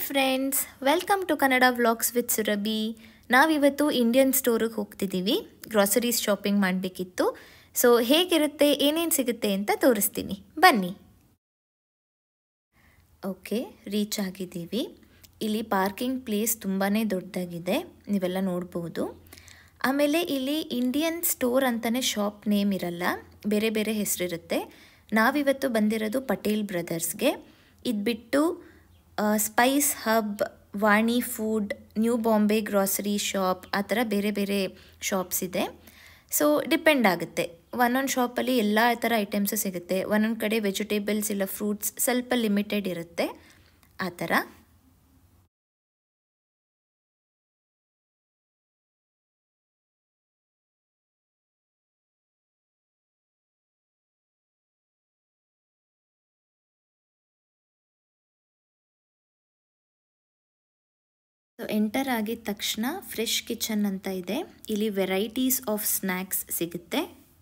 friends welcome to Kannada vlogs with Surabhi ನಾವಿವತ್ತು Indian ಸ್ಟೋರಿಗೆ ಹೋಗ್ತಿದ್ದೀವಿ ಗ್ರಾಸರೀಸ್ ಶಾಪಿಂಗ್ ಮಾಡಬೇಕಿತ್ತು ಸೊ ಹೇಗಿರುತ್ತೆ ಏನೇನು ಸಿಗುತ್ತೆ ಅಂತ ತೋರಿಸ್ತೀನಿ ಬನ್ನಿ ಓಕೆ ರೀಚ್ ಆಗಿದ್ದೀವಿ ಇಲ್ಲಿ ಪಾರ್ಕಿಂಗ್ ಪ್ಲೇಸ್ ತುಂಬಾ ದೊಡ್ಡದಾಗಿದೆ ನೀವೆಲ್ಲ ನೋಡ್ಬೋದು ಆಮೇಲೆ ಇಲ್ಲಿ ಇಂಡಿಯನ್ ಸ್ಟೋರ್ ಅಂತಲೇ ಶಾಪ್ ನೇಮ್ ಇರಲ್ಲ ಬೇರೆ ಬೇರೆ ಹೆಸರಿರುತ್ತೆ ನಾವಿವತ್ತು ಬಂದಿರೋದು ಪಟೇಲ್ ಬ್ರದರ್ಸ್ಗೆ ಇದು ಬಿಟ್ಟು spice hub Vani food new Bombay grocery shop ಆ ಥರ ಬೇರೆ ಬೇರೆ ಶಾಪ್ಸ್ ಇದೆ ಸೊ ಡಿಪೆಂಡ್ ಆಗುತ್ತೆ ಒಂದೊಂದು ಶಾಪಲ್ಲಿ ಎಲ್ಲ ಥರ ಐಟಮ್ಸು ಸಿಗುತ್ತೆ ಒಂದೊಂದು ಕಡೆ ವೆಜಿಟೇಬಲ್ಸ್ ಇಲ್ಲ ಫ್ರೂಟ್ಸ್ ಸ್ವಲ್ಪ ಲಿಮಿಟೆಡ್ ಇರುತ್ತೆ ಆ ಥರ ಸೊ ಎಂಟರ್ ಆಗಿದ ತಕ್ಷಣ ಫ್ರೆಶ್ ಕಿಚನ್ ಅಂತ ಇದೆ ಇಲ್ಲಿ ವೆರೈಟೀಸ್ ಆಫ್ ಸ್ನ್ಯಾಕ್ಸ್ ಸಿಗುತ್ತೆ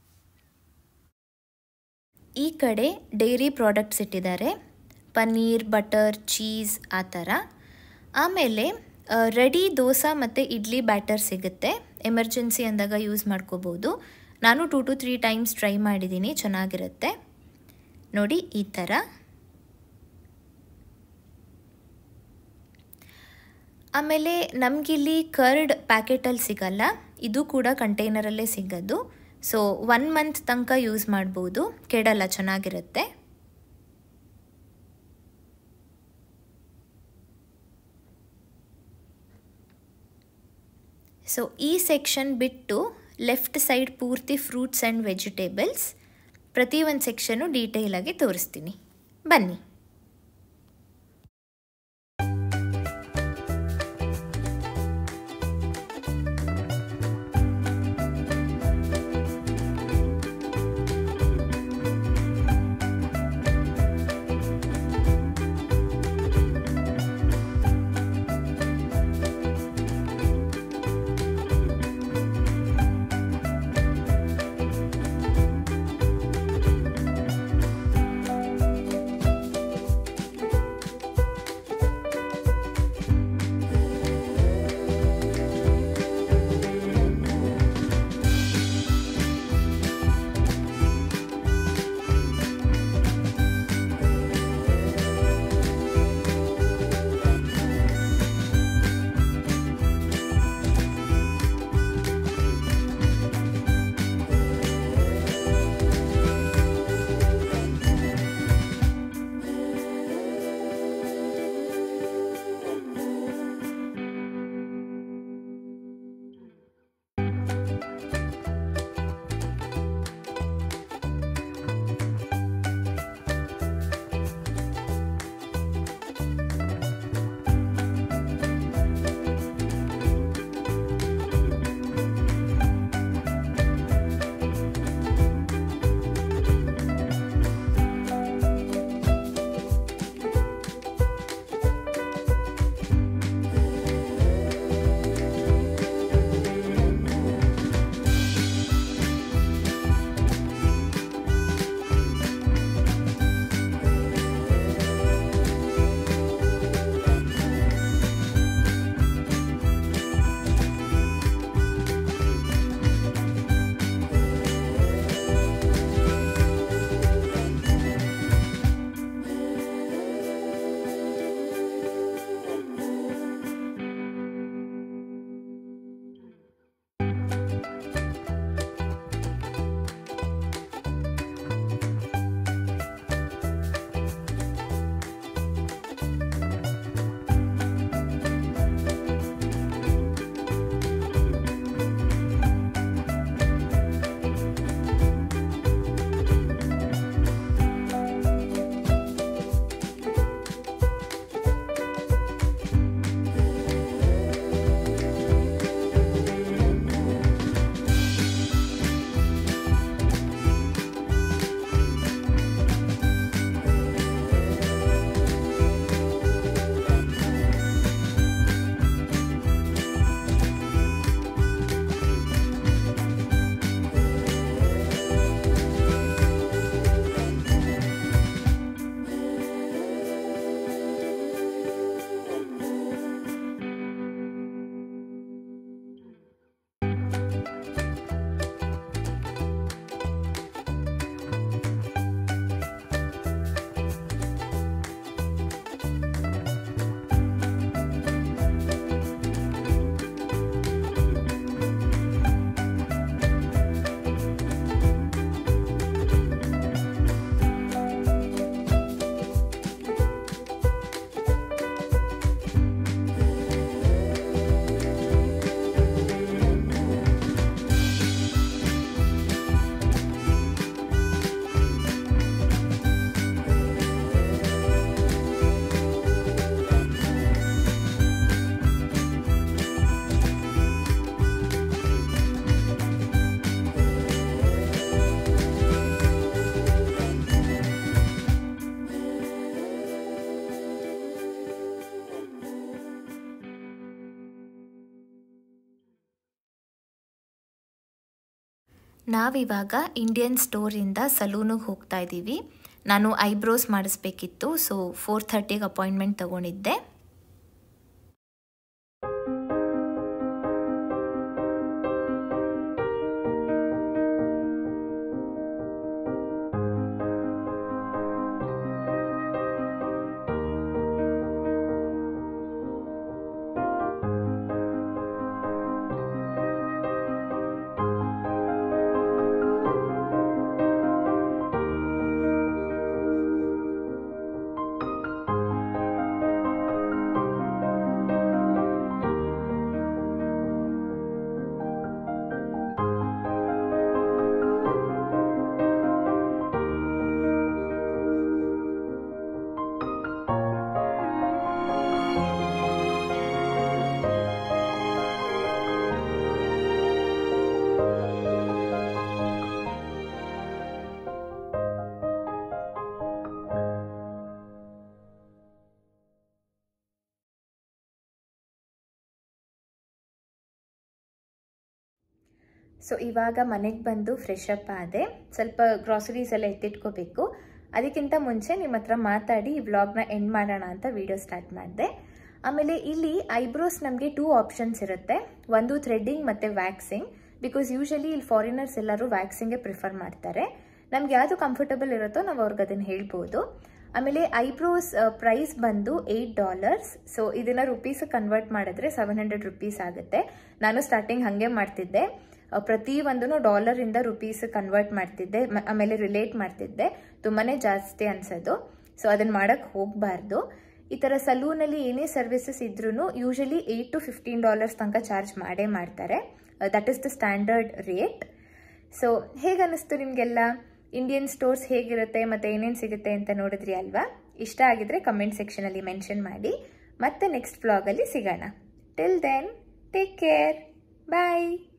ಈ ಕಡೆ ಡೈರಿ ಪ್ರಾಡಕ್ಟ್ಸ್ ಇಟ್ಟಿದ್ದಾರೆ ಪನ್ನೀರ್ ಬಟರ್ ಚೀಸ್ ಆ ಥರ ಆಮೇಲೆ ರೆಡಿ ದೋಸೆ ಮತ್ತು ಇಡ್ಲಿ ಬ್ಯಾಟರ್ ಸಿಗುತ್ತೆ ಎಮರ್ಜೆನ್ಸಿ ಅಂದಾಗ ಯೂಸ್ ಮಾಡ್ಕೋಬೋದು ನಾನು two to three times try ಮಾಡಿದ್ದೀನಿ ಚೆನ್ನಾಗಿರುತ್ತೆ ನೋಡಿ ಈ ಥರ ಆಮೇಲೆ ನಮಗಿಲ್ಲಿ ಕರ್ಡ್ ಪ್ಯಾಕೆಟಲ್ಲಿ ಸಿಗಲ್ಲ ಇದು ಕೂಡ ಕಂಟೈನರಲ್ಲೇ ಸಿಗೋದು ಸೊ ಒನ್ ಮಂತ್ ತನಕ ಯೂಸ್ ಮಾಡ್ಬೋದು ಕೆಡಲ್ಲ ಚೆನ್ನಾಗಿರುತ್ತೆ ಸೊ ಈ ಸೆಕ್ಷನ್ ಬಿಟ್ಟು ಲೆಫ್ಟ್ ಸೈಡ್ ಪೂರ್ತಿ ಫ್ರೂಟ್ಸ್ ಆ್ಯಂಡ್ ವೆಜಿಟೇಬಲ್ಸ್ ಪ್ರತಿ ಒಂದು ಸೆಕ್ಷನು ಡೀಟೇಲಾಗಿ ತೋರಿಸ್ತೀನಿ ಬನ್ನಿ ನಾವಿವಾಗ ಇಂಡಿಯನ್ ಸ್ಟೋರಿಂದ ಸಲೂನಿಗೆ ಹೋಗ್ತಾ ಇದ್ದೀವಿ ನಾನು ಐಬ್ರೋಸ್ ಮಾಡಿಸ್ಬೇಕಿತ್ತು ಸೊ ಫೋರ್ ಥರ್ಟಿಗೆ ಅಪಾಯಿಂಟ್ಮೆಂಟ್ ತೊಗೊಂಡಿದ್ದೆ ಸೊ ಇವಾಗ ಮನೆಗೆ ಬಂದು ಫ್ರೆಶ್ ಅಪ್ ಆದೆ ಸ್ವಲ್ಪ ಗ್ರಾಸರೀಸ್ ಎಲ್ಲ ಎತ್ತಿಟ್ಕೋಬೇಕು ಅದಕ್ಕಿಂತ ಮುಂಚೆ ನಿಮ್ಮ ಹತ್ರ ಮಾತಾಡಿ ಈ ವ್ಲಾಗ್ನ ಎಂಡ್ ಮಾಡೋಣ ಅಂತ ವಿಡಿಯೋ ಸ್ಟಾರ್ಟ್ ಮಾಡಿದೆ ಆಮೇಲೆ ಇಲ್ಲಿ ಐಬ್ರೋಸ್ ನಮಗೆ ಟೂ ಆಪ್ಷನ್ಸ್ ಇರುತ್ತೆ ಒಂದು ಥ್ರೆಡ್ಡಿಂಗ್ ಮತ್ತು ವ್ಯಾಕ್ಸಿಂಗ್ ಬಿಕಾಸ್ ಯೂಶಲಿ ಇಲ್ಲಿ ಫಾರಿನರ್ಸ್ ಎಲ್ಲರೂ ವ್ಯಾಕ್ಸಿಂಗೇ ಪ್ರಿಫರ್ ಮಾಡ್ತಾರೆ ನಮ್ಗೆ ಯಾವುದು ಕಂಫರ್ಟಬಲ್ ಇರುತ್ತೋ ನಾವು ಅವ್ರಿಗೆ ಅದನ್ನು ಹೇಳ್ಬೋದು ಆಮೇಲೆ ಐಬ್ರೋಸ್ ಪ್ರೈಸ್ ಬಂದು ಏಯ್ಟ್ ಡಾಲರ್ಸ್ ಸೊ ಇದನ್ನ ರುಪೀಸ್ ಕನ್ವರ್ಟ್ ಮಾಡಿದ್ರೆ ಸೆವೆನ್ ಹಂಡ್ರೆಡ್ ರುಪೀಸ್ ಆಗುತ್ತೆ ನಾನು ಸ್ಟಾರ್ಟಿಂಗ್ ಹಾಗೆ ಮಾಡ್ತಿದ್ದೆ ಪ್ರತಿ ಒಂದು ಡಾಲರಿಂದ ರುಪೀಸ್ ಕನ್ವರ್ಟ್ ಮಾಡ್ತಿದ್ದೆ ಆಮೇಲೆ ರಿಲೇಟ್ ಮಾಡ್ತಿದ್ದೆ ತುಂಬಾ ಜಾಸ್ತಿ ಅನ್ಸೋದು ಸೊ ಅದನ್ನ ಮಾಡಕ್ಕೆ ಹೋಗಬಾರ್ದು ಈ ಥರ ಸಲೂನಲ್ಲಿ ಏನೇ ಸರ್ವಿಸಸ್ ಇದ್ರೂ usually eight to fifteen dollars ತನಕ ಚಾರ್ಜ್ ಮಾಡೇ ಮಾಡ್ತಾರೆ that is the standard rate so ಹೇಗೆ ಅನ್ನಿಸ್ತು ನಿಮಗೆಲ್ಲ ಇಂಡಿಯನ್ ಸ್ಟೋರ್ಸ್ ಹೇಗಿರುತ್ತೆ ಮತ್ತು ಏನೇನು ಸಿಗುತ್ತೆ ಅಂತ ನೋಡಿದ್ರಿ ಅಲ್ವಾ ಇಷ್ಟ ಆಗಿದ್ರೆ ಕಮೆಂಟ್ ಸೆಕ್ಷನಲ್ಲಿ ಮೆನ್ಷನ್ ಮಾಡಿ ಮತ್ತೆ ನೆಕ್ಸ್ಟ್ ವ್ಲಾಗಲ್ಲಿ ಸಿಗೋಣ ಟಿಲ್ ದೆನ್ ಟೇಕ್ ಕೇರ್ ಬಾಯ್